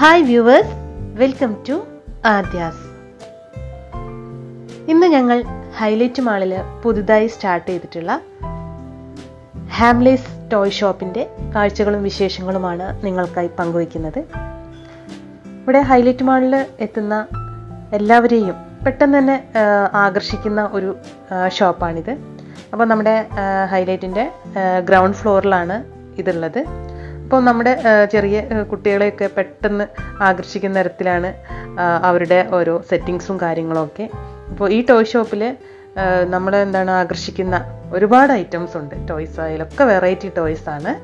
hi viewers welcome to ആദ്യാസ് ഇന്ന് ഞങ്ങൾ ഹൈലൈറ്റ് മാളിൽ പുതുതായി സ്റ്റാർട്ട് ചെയ്തിട്ടുള്ള ഹാംലേസ് ടോയ് ഷോപ്പിൻ്റെ കാഴ്ചകളും വിശേഷങ്ങളുമാണ് നിങ്ങൾക്കായി പങ്കുവയ്ക്കുന്നത് ഇവിടെ ഹൈലൈറ്റ് മാളിൽ എത്തുന്ന എല്ലാവരെയും പെട്ടെന്ന് തന്നെ ആ, ആകർഷിക്കുന്ന ഒരു ആ, ഷോപ്പാണിത് അപ്പോൾ നമ്മുടെ ആ, ഹൈലൈറ്റിൻ്റെ ആ, ഗ്രൗണ്ട് ഫ്ലോറിലാണ് ഇതുള്ളത് അപ്പോൾ നമ്മുടെ ആ, ചെറിയ ആ, കുട്ടികളെയൊക്കെ പെട്ടെന്ന് ആകർഷിക്കുന്ന തരത്തിലാണ് ആ, അവരുടെ ഓരോ സെറ്റിങ്സും കാര്യങ്ങളും ഒക്കെ അപ്പോൾ ഈ ടോയ് ഷോപ്പിൽ നമ്മൾ എന്താണ് ആകർഷിക്കുന്ന ഒരുപാട് ഐറ്റംസ് ഉണ്ട് ടോയ്സ് അതിലൊക്കെ വെറൈറ്റി ടോയ്സ് ആണ്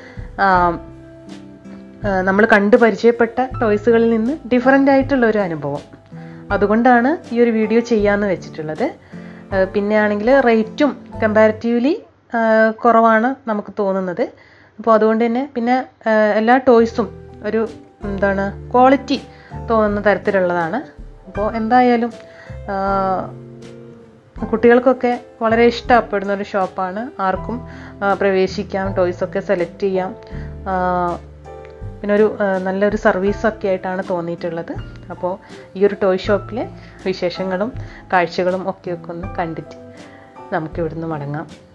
നമ്മൾ കണ്ടു പരിചയപ്പെട്ട ടോയ്സുകളിൽ നിന്ന് ഡിഫറെൻ്റ് ആയിട്ടുള്ള ഒരു അനുഭവം അതുകൊണ്ടാണ് ഈ ഒരു വീഡിയോ ചെയ്യാമെന്ന് വെച്ചിട്ടുള്ളത് ആ, പിന്നെ ആണെങ്കിൽ റേറ്റും കമ്പാരിറ്റീവ്ലി കുറവാണ് നമുക്ക് തോന്നുന്നത് അപ്പോൾ അതുകൊണ്ട് തന്നെ പിന്നെ ആ, എല്ലാ ടോയ്സും ഒരു എന്താണ് ക്വാളിറ്റി തോന്നുന്ന തരത്തിലുള്ളതാണ് അപ്പോൾ എന്തായാലും ആ, കുട്ടികൾക്കൊക്കെ വളരെ ഇഷ്ടപ്പെടുന്ന ഒരു ഷോപ്പാണ് ആർക്കും ആ, പ്രവേശിക്കാം ടോയ്സൊക്കെ സെലക്ട് ചെയ്യാം ആ, പിന്നെ ഒരു ആ, നല്ലൊരു സർവീസൊക്കെ ആയിട്ടാണ് തോന്നിയിട്ടുള്ളത് അപ്പോൾ ഈ ഒരു ടോയ് ഷോപ്പിലെ വിശേഷങ്ങളും കാഴ്ചകളും ഒക്കെ ഒക്കെ ഒന്ന് കണ്ടിട്ട് നമുക്ക് ഇവിടുന്ന് മടങ്ങാം